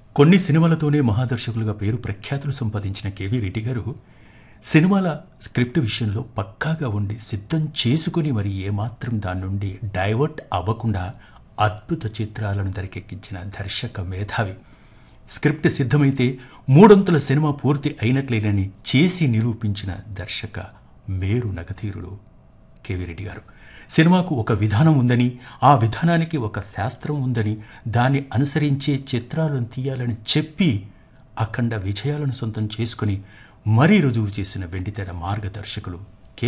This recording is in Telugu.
కొన్ని సినిమాలతోనే మహాదర్శకులుగా పేరు ప్రఖ్యాతులు సంపాదించిన కేవీ రెడ్డి గారు సినిమాల స్క్రిప్ట్ విషయంలో పక్కాగా ఉండి సిద్ధం చేసుకుని మరి ఏమాత్రం దాని నుండి డైవర్ట్ అవ్వకుండా అద్భుత చిత్రాలను తెరకెక్కించిన దర్శక మేధావి స్క్రిప్ట్ సిద్ధమైతే మూడొంతుల సినిమా పూర్తి అయినట్లేనని చేసి నిరూపించిన దర్శక మేరు నగధీరుడు కేవీ రెడ్డి గారు సినిమాకు ఒక విధానం ఉందని ఆ విధానానికి ఒక శాస్త్రం ఉందని దాన్ని అనుసరించే చిత్రాలను తీయాలని చెప్పి అఖండ విజయాలను సొంతం చేసుకుని మరీ రుజువు చేసిన వెండితెర మార్గదర్శకులు